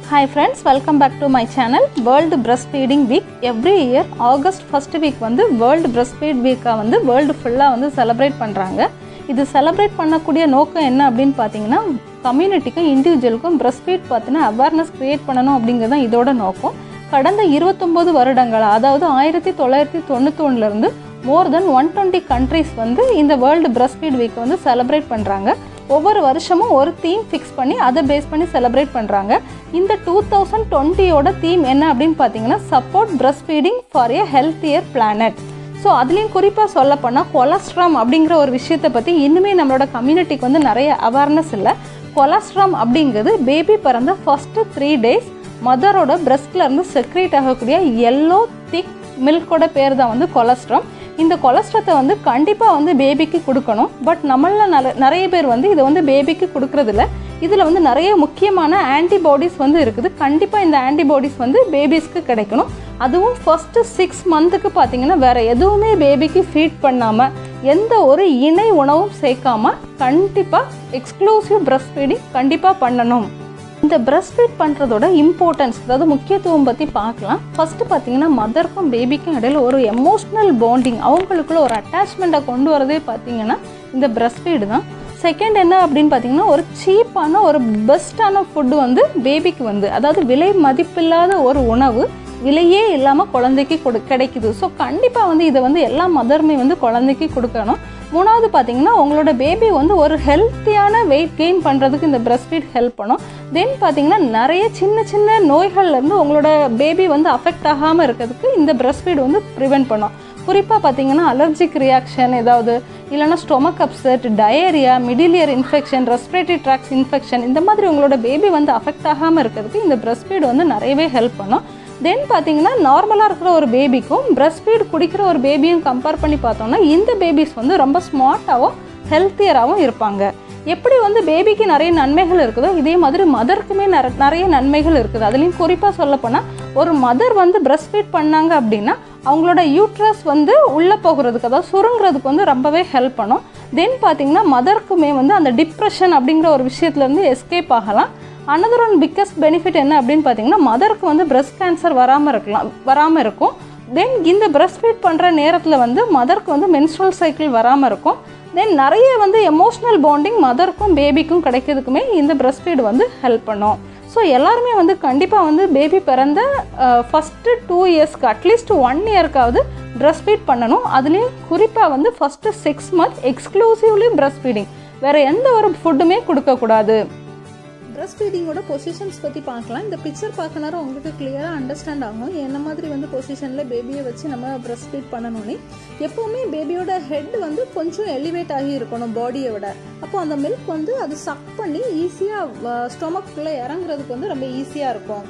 hi friends welcome back to my channel world breast feeding week every year August first week வந்து world breast feed வீக்காக வந்து world ஃபுல்லாக வந்து celebrate பண்ணுறாங்க இது செலிப்ரேட் பண்ணக்கூடிய நோக்கம் என்ன அப்படின்னு பார்த்தீங்கன்னா கம்யூனிட்டிக்கும் இண்டிவிஜுவலுக்கும் பிரஸ்ட் ஃபீட் பார்த்தினா அவேர்னஸ் க்ரியேட் பண்ணணும் அப்படிங்கிறது தான் இதோட நோக்கம் கடந்த இருபத்தொம்போது வருடங்களா அதாவது ஆயிரத்தி தொள்ளாயிரத்தி தொண்ணூத்தொன்னுலேருந்து more than one twenty countries வந்து இந்த வேர்ல்டு பிரஸ்ட் ஃபீட் வீக் வந்து செலிப்ரேட் பண்ணுறாங்க ஒவ்வொரு வருஷமும் ஒரு தீம் ஃபிக்ஸ் பண்ணி அதை பேஸ் பண்ணி செலிப்ரேட் பண்ணுறாங்க இந்த டூ தௌசண்ட் டுவெண்ட்டியோட தீம் என்ன அப்படின்னு பார்த்தீங்கன்னா support breast feeding for a healthier planet so அதுலேயும் குறிப்பாக சொல்லப்போனால் கொலஸ்ட்ராம் அப்படிங்கிற ஒரு விஷயத்தை பற்றி இன்னுமே நம்மளோட கம்யூனிட்டிக்கு வந்து நிறைய அவேர்னஸ் இல்லை கொலஸ்ட்ராம் அப்படிங்கிறது பேபி பிறந்த ஃபஸ்ட்டு த்ரீ டேஸ் மதரோட பிரஸ்ட்ல இருந்து செக்ரேட் ஆகக்கூடிய எல்லோ திக் மில்கோட பேர் தான் வந்து கொலஸ்ட்ராம் இந்த கொலஸ்ட்ரத்தை வந்து கண்டிப்பாக வந்து பேபிக்கு கொடுக்கணும் பட் நம்மள நல நிறைய பேர் வந்து இதை வந்து பேபிக்கு கொடுக்கறதில்ல இதில் வந்து நிறைய முக்கியமான ஆன்டிபாடிஸ் வந்து இருக்குது கண்டிப்பாக இந்த ஆன்டிபாடிஸ் வந்து பேபிஸ்க்கு கிடைக்கணும் அதுவும் ஃபஸ்ட்டு சிக்ஸ் மந்த்துக்கு பார்த்தீங்கன்னா வேறு எதுவுமே பேபிக்கு ஃபீட் பண்ணாமல் எந்த ஒரு இணை உணவும் சேர்க்காம கண்டிப்பாக எக்ஸ்க்ளூசிவ் பிரஸ்ட் ஃபீடிங் கண்டிப்பாக பண்ணணும் இந்த பிரஸ்ட் ஃபீட் பண்ணுறதோட இம்பார்ட்டன்ஸ் அதாவது முக்கியத்துவம் பற்றி பார்க்கலாம் ஃபஸ்ட்டு பார்த்தீங்கன்னா மதருக்கும் பேபிக்கும் இடையில ஒரு எமோஷ்னல் பாண்டிங் அவங்களுக்குள்ள ஒரு அட்டாச்மெண்ட்டை கொண்டு வரதே பார்த்தீங்கன்னா இந்த பிரஸ்ட் ஃபீடு தான் செகண்ட் என்ன அப்படின்னு பார்த்தீங்கன்னா ஒரு சீப்பான ஒரு பெஸ்ட்டான ஃபுட்டு வந்து பேபிக்கு வந்து அதாவது விலை மதிப்பில்லாத ஒரு உணவு விலையே இல்லாமல் குழந்தைக்கு கொடு கிடைக்குது ஸோ கண்டிப்பாக வந்து இதை வந்து எல்லா மதருமே வந்து குழந்தைக்கு கொடுக்கணும் மூணாவது பார்த்தீங்கன்னா உங்களோட பேபி வந்து ஒரு ஹெல்த்தியான வெயிட் கெயின் பண்ணுறதுக்கு இந்த பிரஸ்ட் ஃபீட் ஹெல்ப் பண்ணும் தென் பார்த்தீங்கன்னா நிறைய சின்ன சின்ன நோய்கள்லேருந்து உங்களோட பேபி வந்து அஃபெக்ட் ஆகாமல் இருக்கிறதுக்கு இந்த பிரஸ்ட் ஃபீட் வந்து ப்ரிவென்ட் பண்ணும் குறிப்பாக பார்த்தீங்கன்னா அலர்ஜிக் ரியாக்ஷன் ஏதாவது இல்லைனா stomach upset diarrhoea middle ear infection respiratory tracts infection இந்த மாதிரி உங்களோட பேபி வந்து அஃபெக்ட் ஆகாமல் இருக்கிறதுக்கு இந்த பிரஸ்ட் ஃபீட் வந்து நிறையவே ஹெல்ப் பண்ணும் தென் பார்த்தீங்கன்னா நார்மலாக இருக்கிற ஒரு பேபிக்கும் பிரஸ்ட் ஃபீட் குடிக்கிற ஒரு பேபியும் கம்பேர் பண்ணி பார்த்தோம்னா இந்த பேபிஸ் வந்து ரொம்ப ஸ்மார்ட்டாகவும் ஹெல்த்தியராகவும் இருப்பாங்க எப்படி வந்து பேபிக்கு நிறைய நன்மைகள் இருக்குதோ இதே மாதிரி மதருக்குமே நிற நிறைய நன்மைகள் இருக்குது அதுலேயும் குறிப்பாக சொல்லப்போனால் ஒரு மதர் வந்து பிரஸ்ட் ஃபீட் பண்ணாங்க அப்படின்னா அவங்களோட யூட்ரஸ் வந்து உள்ளே போகிறதுக்கு அதாவது சுருங்குறதுக்கு வந்து ரொம்பவே ஹெல்ப் பண்ணும் தென் பார்த்தீங்கன்னா மதருக்குமே வந்து அந்த டிப்ரெஷன் அப்படிங்கிற ஒரு விஷயத்துலேருந்து எஸ்கேப் ஆகலாம் அனதர் ஒன் பிக்கஸ்ட் பெனிஃபிட் என்ன அப்படின்னு பார்த்தீங்கன்னா மதருக்கு வந்து பிரஸ்ட் கேன்சர் வராமல் இருக்கலாம் வராமல் இருக்கும் தென் இந்த பிரஸ்ட் ஃபீட் பண்ணுற நேரத்தில் வந்து மதருக்கு வந்து மென்ஸ்ட்ரல் சைக்கிள் வராமல் இருக்கும் தென் நிறைய வந்து எமோஷ்னல் பாண்டிங் மதருக்கும் பேபிக்கும் கிடைக்கிறதுக்குமே இந்த பிரஸ்ட் ஃபீட் வந்து ஹெல்ப் பண்ணும் ஸோ எல்லாருமே வந்து கண்டிப்பாக வந்து பேபி பிறந்த ஃபஸ்ட்டு டூ இயர்ஸ்க்கு அட்லீஸ்ட் ஒன் இயர்க்காவது பிரஸ்ட் ஃபீட் பண்ணணும் அதுலேயும் குறிப்பாக வந்து first six month exclusively breast feeding வேறு எந்த ஒரு ஃபுட்டுமே கொடுக்கக்கூடாது பிரஸ்ட் ஃபீடிங்கோட பொசிஷன்ஸ் பற்றி பார்க்கலாம் இந்த பிக்சர் பார்க்க நேரம் உங்களுக்கு கிளியராக அண்டர்ஸ்டாண்ட் ஆகும் என்ன மாதிரி வந்து பொசிஷனில் பேபியை வச்சு நம்ம பிரஸ்ட் ஃபீட் பண்ணணும்னு எப்போவுமே பேபியோட ஹெட் வந்து கொஞ்சம் எலிவேட் ஆகி இருக்கணும் பாடியை விட அப்போ அந்த மில்க் வந்து அது சக் பண்ணி ஈஸியாக ஸ்டொமக்குள்ளே இறங்குறதுக்கு வந்து ரொம்ப ஈஸியாக இருக்கும்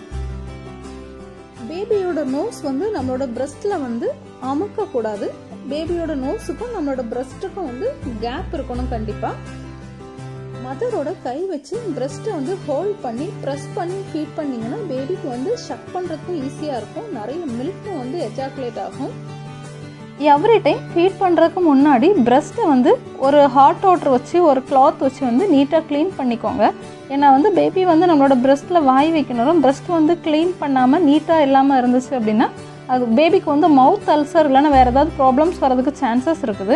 பேபியோட நோஸ் வந்து நம்மளோட பிரஸ்ட்டில் வந்து அமுக்கக்கூடாது பேபியோட நோஸுக்கும் நம்மளோட பிரஸ்ட்டுக்கும் வந்து கேப் இருக்கணும் கண்டிப்பாக மதரோட கை வச்சு பிரஸ்ட்டை வந்து ஹோல்ட் பண்ணி ப்ரெஸ் பண்ணி ஃபீட் பண்ணிங்கன்னா பேபிக்கு வந்து ஷக் பண்ணுறதுக்கும் ஈஸியாக இருக்கும் நிறைய மில்க்கும் வந்து எஜாக்குலேட் ஆகும் எவ்ரி டைம் ஃபீட் பண்ணுறதுக்கு முன்னாடி பிரஸ்ட்டை வந்து ஒரு ஹாட் வாட்டர் வச்சு ஒரு கிளாத் வச்சு வந்து நீட்டாக க்ளீன் பண்ணிக்கோங்க ஏன்னா வந்து பேபி வந்து நம்மளோட பிரஸ்ட்டில் வாய் வைக்கணும் பிரஸ்ட் வந்து க்ளீன் பண்ணாமல் நீட்டாக இல்லாமல் இருந்துச்சு அப்படின்னா அது பேபிக்கு வந்து மவுத் அல்சர் இல்லைன்னா வேறு ஏதாவது ப்ராப்ளம்ஸ் வரதுக்கு சான்சஸ் இருக்குது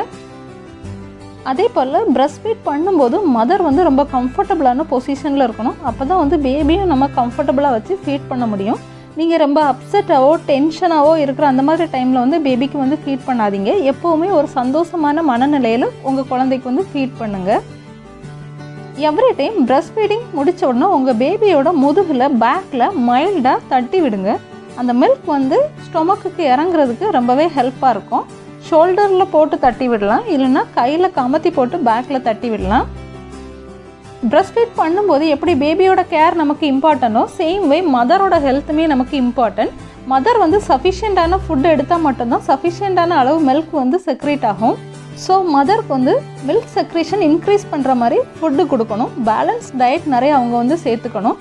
அதே போல் பிரஸ்ட் ஃபீட் பண்ணும்போது மதர் வந்து ரொம்ப கம்ஃபர்டபுளான பொசிஷனில் இருக்கணும் அப்போ தான் வந்து பேபியும் நம்ம கம்ஃபர்டபுளாக வச்சு ஃபீட் பண்ண முடியும் நீங்கள் ரொம்ப அப்செட்டாவோ டென்ஷனாவோ இருக்கிற அந்த மாதிரி டைமில் வந்து பேபிக்கு வந்து ஃபீட் பண்ணாதீங்க எப்போவுமே ஒரு சந்தோஷமான மனநிலையில் உங்கள் குழந்தைக்கு வந்து ஃபீட் பண்ணுங்கள் எவ்ரி டைம் பிரஸ்ட் ஃபீடிங் முடித்த உடனே உங்கள் பேபியோட முதுகில் பேக்கில் மைல்டாக தட்டி விடுங்க அந்த மில்க் வந்து ஸ்டொமக்குக்கு இறங்குறதுக்கு ரொம்பவே ஹெல்ப்பாக இருக்கும் ஷோல்டரில் போட்டு தட்டி விடலாம் இல்லைன்னா கையில் கமத்தி போட்டு பேக்கில் தட்டி விடலாம் பிரஸ்ட் ஃபீட் பண்ணும்போது எப்படி பேபியோட கேர் நமக்கு இம்பார்ட்டனோ சேம் வே மதரோட ஹெல்த்துமே நமக்கு இம்பார்ட்டன்ட் மதர் வந்து சஃபிஷியண்ட்டான ஃபுட் எடுத்தால் மட்டும்தான் சஃபிஷியண்ட்டான அளவு மில்க் வந்து செக்ரேட் ஆகும் ஸோ மதருக்கு வந்து மில்க் செக்ரேஷன் இன்க்ரீஸ் பண்ணுற மாதிரி ஃபுட்டு கொடுக்கணும் பேலன்ஸ் டயட் நிறைய அவங்க வந்து சேர்த்துக்கணும்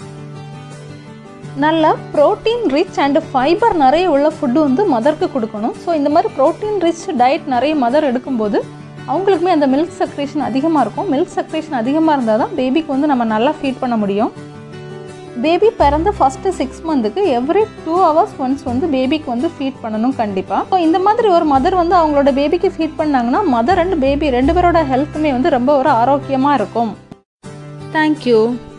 நல்ல ப்ரோட்டீன் ரிச் அண்ட் ஃபைபர் நிறைய உள்ள ஃபுட்டு வந்து மதருக்கு கொடுக்கணும் ஸோ இந்த மாதிரி ப்ரோட்டீன் ரிச் டயட் நிறைய மதர் எடுக்கும்போது அவங்களுக்குமே அந்த மில்க் செக்ரேஷன் அதிகமாக இருக்கும் மில்க் செக்ரேஷன் அதிகமாக இருந்தால் தான் பேபிக்கு வந்து நம்ம நல்லா ஃபீட் பண்ண முடியும் பேபி பிறந்த ஃபஸ்ட்டு சிக்ஸ் மந்த்துக்கு எவ்ரி டூ ஹவர்ஸ் ஒன்ஸ் வந்து பேபிக்கு வந்து ஃபீட் பண்ணணும் கண்டிப்பாக ஸோ இந்த மாதிரி ஒரு மதர் வந்து அவங்களோட பேபிக்கு ஃபீட் பண்ணாங்கன்னா மதர் அண்ட் பேபி ரெண்டு பேரோட ஹெல்த்துமே வந்து ரொம்ப ஒரு ஆரோக்கியமாக இருக்கும் தேங்க்யூ